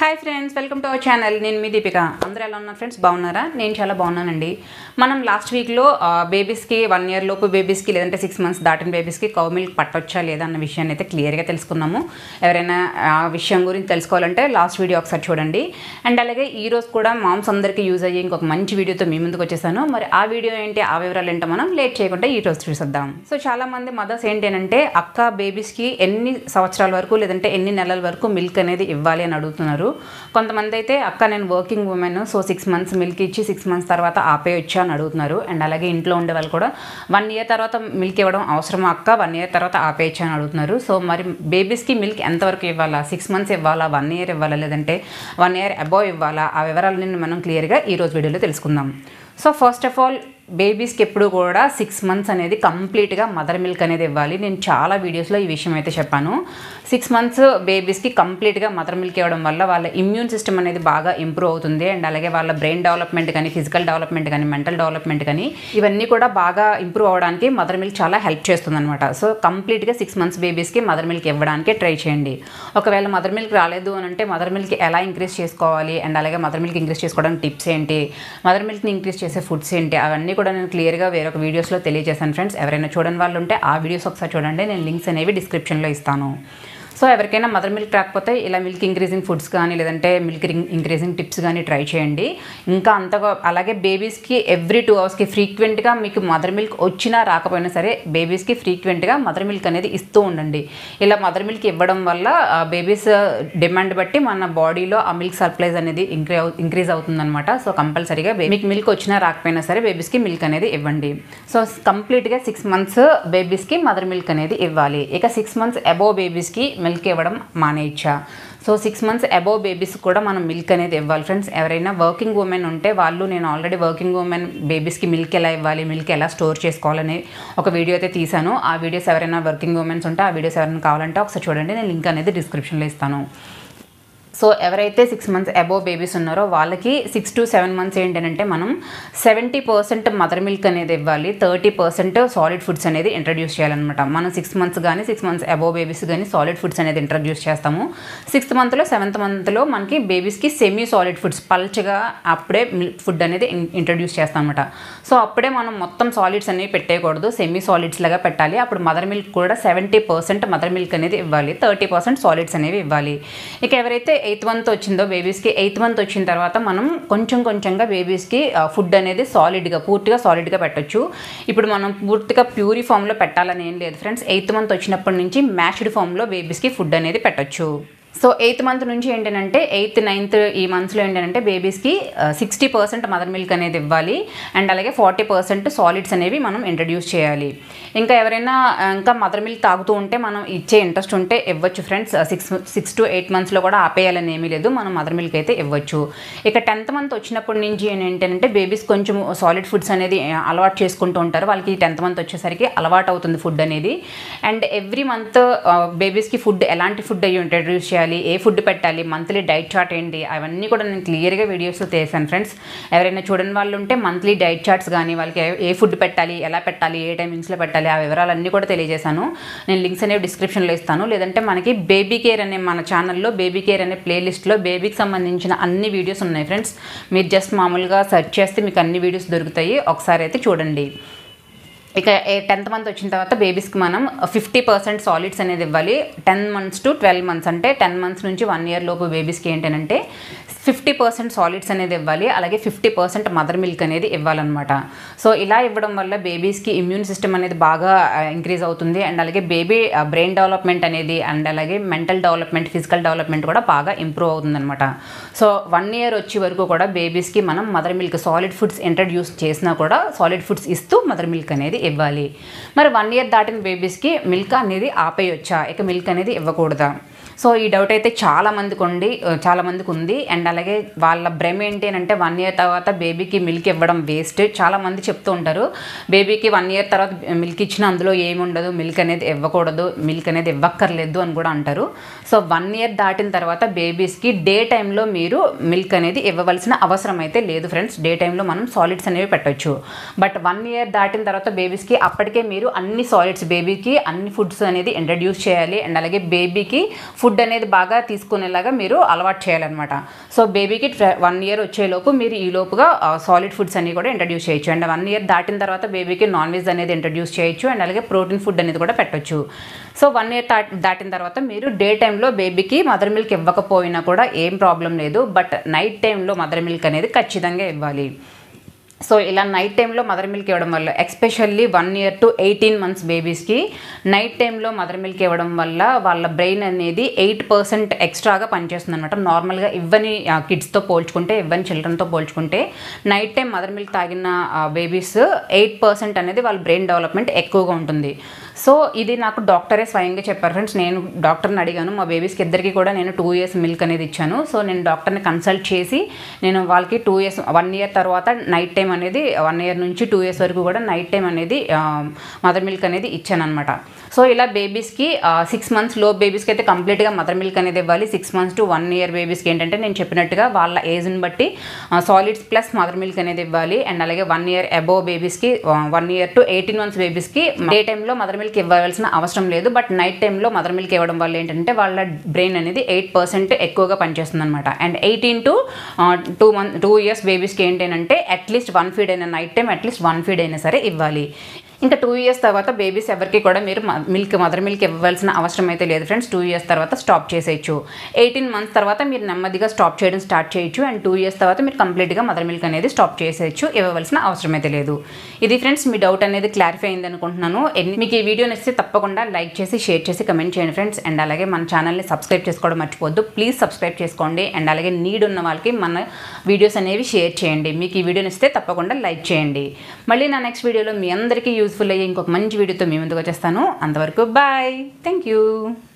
hi friends welcome to our channel నేను మీ దీపిక అందరూ ఎలా ఉన్నారు ఫ్రెండ్స్ బాగున్నారా నేను చాలా బాగున్నానండి మనం లాస్ట్ వీక్లో బేబీస్కి వన్ ఇయర్ లోపు బేబీస్కి లేదంటే సిక్స్ మంత్స్ దాటిన బేబీస్కి కౌ మిల్క్ పట్టొచ్చా లేదా అన్న విషయాన్ని అయితే క్లియర్గా తెలుసుకున్నాము ఎవరైనా ఆ విషయం గురించి తెలుసుకోవాలంటే లాస్ట్ వీడియో ఒకసారి చూడండి అండ్ అలాగే ఈ రోజు కూడా మామ్స్ అందరికీ యూజ్ అయ్యే ఇంకొక మంచి వీడియోతో మీ ముందుకు వచ్చేసాను మరి ఆ వీడియో ఏంటి ఆ వివరాలు ఏంటో మనం లేట్ చేయకుండా ఈ రోజు చూసేద్దాం సో చాలా మంది మదర్స్ ఏంటి అని అంటే అక్క బేబీస్కి ఎన్ని సంవత్సరాల వరకు లేదంటే ఎన్ని నెలల వరకు మిల్క్ అనేది ఇవ్వాలి అని అడుగుతున్నారు కొంతమంది అయితే అక్క నేను working women so six months milk ఇచ్చి సిక్స్ మంత్స్ తర్వాత ఆపేయొచ్చా అని అడుగుతున్నారు అండ్ అలాగే ఇంట్లో ఉండే వాళ్ళు కూడా వన్ ఇయర్ తర్వాత మిల్క్ ఇవ్వడం అవసరమా అక్క వన్ ఇయర్ తర్వాత ఆపేయచ్చా అని అడుగుతున్నారు సో మరి బేబీస్కి మిల్క్ ఎంతవరకు ఇవ్వాలా సిక్స్ మంత్స్ ఇవ్వాలా వన్ ఇయర్ ఇవ్వాలా లేదంటే వన్ ఇయర్ అబౌవ్ ఇవ్వాలా ఆ వివరాలని మనం క్లియర్గా ఈ రోజు వీడియోలో తెలుసుకుందాం సో ఫస్ట్ ఆఫ్ ఆల్ బేబీస్కి ఎప్పుడు కూడా సిక్స్ మంత్స్ అనేది కంప్లీట్గా మదర్ మిల్క్ అనేది ఇవ్వాలి నేను చాలా వీడియోస్లో ఈ విషయం అయితే చెప్పాను సిక్స్ మంత్స్ బేబీస్కి కంప్లీట్గా మదర్ మిల్క్ ఇవ్వడం వల్ల వాళ్ళ ఇమ్యూన్ సిస్టమ్ అనేది బాగా ఇంప్రూవ్ అవుతుంది అండ్ అలాగే వాళ్ళ బ్రెయిన్ డెవలప్మెంట్ కానీ ఫిజికల్ డెవలప్మెంట్ కానీ మెంటల్ డెవలప్మెంట్ కానీ ఇవన్నీ కూడా బాగా ఇంప్రూవ్ అవ్వడానికి మదర్ మిల్క్ చాలా హెల్ప్ చేస్తుంది అనమాట సో కంప్లీట్గా సిక్స్ మంత్స్ బేబీస్కి మదర్ మిల్క్ ఇవ్వడానికి ట్రై చేయండి ఒకవేళ మదర్ మిల్క్ రాలేదు అని అంటే మదర్ మిల్క్ ఎలా ఇంక్రీజ్ చేసుకోవాలి అండ్ అలాగే మదర్ మిల్క్ ఇంక్రీజ్ చేసుకోవడానికి టిప్స్ ఏంటి మదర్ మిల్క్ని ఇంక్రీజ్ చేసే ఫుడ్స్ ఏంటి అవన్నీ కూడా నేను క్లియర్గా వేరొక వీడియోస్లో తెలియజేశాను ఫ్రెండ్స్ ఎవరైనా చూడని వాళ్ళు ఉంటే ఆ వీడియోస్ ఒకసారి చూడండి నేను లింక్స్ అనేవి డిస్క్రిప్షన్లో ఇస్తాను సో ఎవరికైనా మదర్ మిల్క్ రాకపోతే ఇలా మిల్క్ ఇంక్రీజింగ్ ఫుడ్స్ కానీ లేదంటే మిల్క్ ఇంక్రీజింగ్ టిప్స్ కానీ ట్రై చేయండి ఇంకా అంతగా అలాగే బేబీస్కి ఎవ్రీ టూ అవర్స్కి ఫ్రీక్వెంట్గా మీకు మదర్ మిల్క్ వచ్చినా రాకపోయినా సరే బేబీస్కి ఫ్రీక్వెంట్గా మదర్ మిల్క్ అనేది ఇస్తూ ఉండండి ఇలా మదర్ మిల్క్ ఇవ్వడం వల్ల బేబీస్ డిమాండ్ బట్టి మన బాడీలో ఆ మిల్క్ సప్లైస్ అనేది ఇంక్రీ ఇంక్రీజ్ అవుతుందన్నమాట సో కంపల్సరీగా మీకు మిల్క్ వచ్చినా రాకపోయినా సరే బేబీస్కి మిల్క్ అనేది ఇవ్వండి సో కంప్లీట్గా సిక్స్ మంత్స్ బేబీస్కి మదర్ మిల్క్ అనేది ఇవ్వాలి ఇక సిక్స్ మంత్స్ అబోవ్ బేబీస్కి మిల్క్ ఇవ్వడం మానేయచ్చా so six months above babies కూడా మనం మిల్క్ అనేది ఇవ్వాలి ఫ్రెండ్స్ ఎవరైనా వర్కింగ్ ఉమెన్ ఉంటే వాళ్ళు నేను ఆల్రెడీ వర్కింగ్ ఉమెన్ బేబీస్కి మిల్క్ ఎలా ఇవ్వాలి మిల్క్ ఎలా స్టోర్ చేసుకోవాలని ఒక వీడియో అయితే తీసాను ఆ వీడియోస్ ఎవరైనా వర్కింగ్ ఉమెన్స్ ఉంటే ఆ వీడియోస్ ఎవరైనా కావాలంటే ఒకసారి చూడండి నేను లింక్ అనేది డిస్క్రిప్షన్లో ఇస్తాను సో ఎవరైతే సిక్స్ మంత్స్ అబోవ్ బేబీస్ ఉన్నారో వాళ్ళకి సిక్స్ టు సెవెన్ మంత్స్ ఏంటంటే మనం సెవెంటీ పర్సెంట్ మదర్ మిల్క్ అనేది ఇవ్వాలి థర్టీ పర్సెంట్ సాలిడ్ ఫుడ్స్ అనేది ఇంట్రడ్యూస్ చేయాలన్నమాట మనం సిక్స్ మంత్స్ కానీ సిక్స్ మంత్స్ అబోవ్ బేబీస్ కానీ సాలిడ్ ఫుడ్స్ అనేది ఇంట్రడ్యూస్ చేస్తాము సిక్స్త్ మంత్లో సెవెంత్ మంత్లో మనకి బేబీస్కి సెమీ సాలిడ్ ఫుడ్స్ పల్చగా అప్పుడే మిల్క్ ఫుడ్ అనేది ఇంట్రడ్యూస్ చేస్తాం అనమాట సో అప్పుడే మనం మొత్తం సాలిడ్స్ అనేవి పెట్టేయకూడదు సెమీ సాలిడ్స్ లాగా పెట్టాలి అప్పుడు మదర్ మిల్క్ కూడా సెవెంటీ పర్సెంట్ మదర్ మిల్క్ అనేది ఇవ్వాలి థర్టీ పర్సెంట్ సాలిడ్స్ అనేవి ఇవ్వాలి ఇక ఎవరైతే ఎయిత్ మంత్ వచ్చిందో బేబీస్కి ఎయిత్ మంత్ వచ్చిన తర్వాత మనం కొంచెం కొంచెంగా బేబీస్కి ఫుడ్ అనేది సాలిడ్గా పూర్తిగా సాలిడ్గా పెట్టొచ్చు ఇప్పుడు మనం పూర్తిగా ప్యూరీ ఫామ్లో పెట్టాలని ఏం లేదు ఫ్రెండ్స్ ఎయిత్ మంత్ వచ్చినప్పటి నుంచి మ్యాష్డ్ ఫామ్లో బేబీస్కి ఫుడ్ అనేది పెట్టొచ్చు సో ఎయిత్ మంత్ నుంచి ఏంటంటే ఎయిత్ నైన్త్ ఈ మంత్స్లో ఏంటంటే బేబీస్కి సిక్స్టీ పర్సెంట్ మదర్ మిల్క్ అనేది ఇవ్వాలి అండ్ అలాగే ఫార్టీ పర్సెంట్ సాలిడ్స్ అనేవి మనం ఇంట్రడ్యూస్ చేయాలి ఇంకా ఎవరైనా ఇంకా మదర్ మిల్క్ తాగుతూ ఉంటే మనం ఇచ్చే ఇంట్రెస్ట్ ఉంటే ఇవ్వచ్చు friends six six to eight మంత్స్లో కూడా ఆపేయాలని ఏమీ లేదు మనం మదర్ మిల్క్ అయితే ఇవ్వచ్చు ఇక టెన్త్ మంత్ వచ్చినప్పటి నుంచి ఏంటంటే బేబీస్ కొంచెం సాలిడ్ ఫుడ్స్ అనేది అలవాటు చేసుకుంటూ ఉంటారు వాళ్ళకి టెన్త్ మంత్ వచ్చేసరికి అలవాటు అవుతుంది ఫుడ్ అనేది అండ్ ఎవ్రీ మంత్ బేబీస్కి ఫుడ్ ఎలాంటి ఫుడ్ అయ్యి ఇంట్రడ్యూస్ చేయాలి ఏ ఫుడ్ పెట్టాలి మంత్లీ డైట్ చార్ట్ ఏంటి అవన్నీ కూడా నేను క్లియర్గా వీడియోస్లో చేశాను ఫ్రెండ్స్ ఎవరైనా చూడని వాళ్ళు ఉంటే మంత్లీ డైట్ చార్ట్స్ కానీ వాళ్ళకి ఏ ఫుడ్ పెట్టాలి ఎలా పెట్టాలి ఏ టైమింగ్స్లో పెట్టాలి ఆ వివరాలన్నీ కూడా తెలియజేశాను నేను లింక్స్ అనేవి డిస్క్రిప్షన్లో ఇస్తాను లేదంటే మనకి బేబీ కేర్ అనే మన ఛానల్లో బేబీ కేర్ అనే ప్లేలిస్ట్లో బేబీకి సంబంధించిన అన్ని వీడియోస్ ఉన్నాయి ఫ్రెండ్స్ మీరు జస్ట్ మామూలుగా సెర్చ్ చేస్తే మీకు అన్ని వీడియోస్ దొరుకుతాయి ఒకసారి అయితే చూడండి ఇక టెన్త్ మంత్ వచ్చిన తర్వాత బేబీస్కి మనం ఫిఫ్టీ పర్సెంట్ సాలిడ్స్ అనేది ఇవ్వాలి ten months to twelve months అంటే టెన్ మంత్స్ నుంచి వన్ ఇయర్ లోపు బేబీస్కి ఏంటంటే ఫిఫ్టీ పర్సెంట్ సాలిడ్స్ అనేది ఇవ్వాలి అలాగే ఫిఫ్టీ పర్సెంట్ మదర్ మిల్క్ అనేది ఇవ్వాలన్నమాట సో ఇలా ఇవ్వడం వల్ల బేబీస్కి ఇమ్యూన్ సిస్టమ్ అనేది బాగా ఇంక్రీజ్ అవుతుంది అండ్ అలాగే బేబీ బ్రెయిన్ డెవలప్మెంట్ అనేది అండ్ అలాగే మెంటల్ డెవలప్మెంట్ ఫిజికల్ డెవలప్మెంట్ కూడా బాగా ఇంప్రూవ్ అవుతుంది అనమాట సో వన్ ఇయర్ వచ్చే వరకు కూడా బేబీస్కి మనం mother milk solid foods introduce చేసినా కూడా సాలిడ్ ఫుడ్స్ ఇస్తూ మదర్ మిల్క్ అనేది ఇవ్వాలి మరి వన్ ఇయర్ దాటిన బేబీస్కి మిల్క్ అనేది ఆపేయొచ్చా ఇక మిల్క్ అనేది ఇవ్వకూడదా సో ఈ డౌట్ అయితే చాలా మందికి ఉండి చాలా మందికి ఉంది అండ్ అలాగే వాళ్ళ భ్రమ ఏంటి అని అంటే వన్ ఇయర్ తర్వాత బేబీకి మిల్క్ ఇవ్వడం వేస్ట్ చాలా మంది చెప్తూ ఉంటారు బేబీకి వన్ ఇయర్ తర్వాత మిల్క్ ఇచ్చిన అందులో ఏమి ఉండదు మిల్క్ అనేది ఇవ్వకూడదు మిల్క్ అనేది ఇవ్వక్కర్లేదు అని కూడా అంటారు సో వన్ ఇయర్ దాటిన తర్వాత బేబీస్కి డే టైంలో మీరు మిల్క్ అనేది ఇవ్వవలసిన అవసరం అయితే లేదు ఫ్రెండ్స్ డే టైంలో మనం సాలిడ్స్ అనేవి పెట్టొచ్చు బట్ వన్ ఇయర్ దాటిన తర్వాత బేబీస్కి అప్పటికే మీరు అన్ని సాలిడ్స్ బేబీకి అన్ని ఫుడ్స్ అనేది ఇంట్రడ్యూస్ చేయాలి అండ్ అలాగే బేబీకి ఫుడ్ అనేది బాగా తీసుకునేలాగా మీరు అలవాటు చేయాలన్నమాట సో బేబీకి వన్ ఇయర్ వచ్చేలోపు మీరు ఈ లోపుగా సాలిడ్ ఫుడ్స్ అన్ని కూడా ఇంట్రడ్యూస్ చేయొచ్చు అండ్ వన్ ఇయర్ దాటిన తర్వాత బేబీకి నాన్ వెజ్ అనేది ఇంట్రడ్యూస్ చేయొచ్చు అండ్ అలాగే ప్రోటీన్ ఫుడ్ అనేది కూడా పెట్టొచ్చు సో వన్ ఇయర్ దాటిన తర్వాత మీరు డే టైంలో బేబీకి మదర్ మిల్క్ ఇవ్వకపోయినా కూడా ఏం ప్రాబ్లం లేదు బట్ నైట్ టైంలో మదర్ మిల్క్ అనేది ఖచ్చితంగా ఇవ్వాలి సో ఇలా నైట్ టైంలో మదర్ మిల్క్ ఇవ్వడం వల్ల especially one year to eighteen months బేబీస్కి నైట్ టైంలో మదర్ మిల్క్ ఇవ్వడం వల్ల వాళ్ళ బ్రెయిన్ అనేది ఎయిట్ పర్సెంట్ ఎక్స్ట్రాగా పనిచేస్తుంది అనమాట నార్మల్గా ఇవ్వని కిడ్స్తో పోల్చుకుంటే ఇవ్వని చిల్డ్రన్తో పోల్చుకుంటే నైట్ టైం మదర్ మిల్క్ తాగిన బేబీస్ ఎయిట్ పర్సెంట్ అనేది వాళ్ళ బ్రెయిన్ డెవలప్మెంట్ ఎక్కువగా ఉంటుంది సో ఇది నాకు డాక్టరే స్వయంగా చెప్పారు ఫ్రెండ్స్ నేను డాక్టర్ని అడిగాను మా బేబీస్కి ఇద్దరికి కూడా నేను టూ ఇయర్స్ మిల్క్ అనేది ఇచ్చాను సో నేను డాక్టర్ని కన్సల్ట్ చేసి నేను వాళ్ళకి టూ ఇయర్స్ వన్ ఇయర్ తర్వాత నైట్ టైం అనేది వన్ ఇయర్ నుంచి టూ ఇయర్స్ వరకు కూడా నైట్ టైం అనేది మదర్ మిల్క్ అనేది ఇచ్చాను అనమాట సో ఇలా బేబీస్కి సిక్స్ మంత్స్ లో బేబీస్కి అయితే కంప్లీట్గా మదర్ మిల్క్ అనేది ఇవ్వాలి six months to one year బేబీస్కి ఏంటంటే నేను చెప్పినట్టుగా వాళ్ళ ఏజ్ని బట్టి సాలిడ్స్ ప్లస్ మదర్ మిల్క్ అనేది ఇవ్వాలి అండ్ అలాగే వన్ ఇయర్ అబోవ్ బేబీస్కి one year to eighteen months బేబీస్కి డే టైంలో మదర్ మిల్క్ ఇవ్వాల్సిన అవసరం లేదు బట్ నైట్ టైంలో మదర్ మిల్క్ ఇవ్వడం వల్ల ఏంటంటే వాళ్ళ బ్రెయిన్ అనేది ఎయిట్ పర్సెంట్ ఎక్కువగా పనిచేస్తుంది అనమాట and eighteen to two month two years బేబీస్కి ఏంటంటే అట్లీస్ట్ వన్ ఫీడ్ అయినా night time at least one feed అయినా సరే ఇవ్వాలి ఇంకా టూ ఇయర్స్ తర్వాత బేబీస్ ఎవరికి కూడా మీరు మిల్క్ మదర్ మిల్క్ ఇవ్వాల్సిన అవసరం అయితే లేదు ఫ్రెండ్స్ టూ ఇయర్స్ తర్వాత స్టాప్ చేసేయచ్చు ఎయిటీన్ మంత్స్ తర్వాత మీరు నెమ్మదిగా స్టాప్ చేయడం స్టార్ట్ చేయొచ్చు అండ్ టూ ఇయర్స్ తర్వాత మీరు కంప్లీట్గా మదర్ మిల్క్ అనేది స్టాప్ చేసేయచ్చు ఇవ్వవలసిన అవసరం అయితే లేదు ఇది ఫ్రెండ్స్ మీ డౌట్ అనేది క్లారిఫై అయింది అనుకుంటున్నాను ఎన్ని- మీకు ఈ వీడియో నచ్చితే తప్పకుండా లైక్ చేసి షేర్ చేసి కమెంట్ చేయండి ఫ్రెండ్స్ అండ్ అలాగే మన ఛానల్ని సబ్స్క్రైబ్ చేసుకోవడం మర్చిపోవద్దు ప్లీజ్ సబ్స్క్రైబ్ చేసుకోండి అండ్ అలాగే నీడ్ ఉన్న వాళ్ళకి మన వీడియోస్ అనేవి షేర్ చేయండి మీకు ఈ వీడియో నచ్చితే తప్పకుండా లైక్ చేయండి మళ్ళీ నా నెక్స్ట్ వీడియోలో మీ అందరికీ యూస్ఫుల్ అయ్యే ఇంకొక మంచి వీడియోతో మీ ముందుకు వచ్చేస్తాను అంతవరకు బాయ్ థ్యాంక్ యూ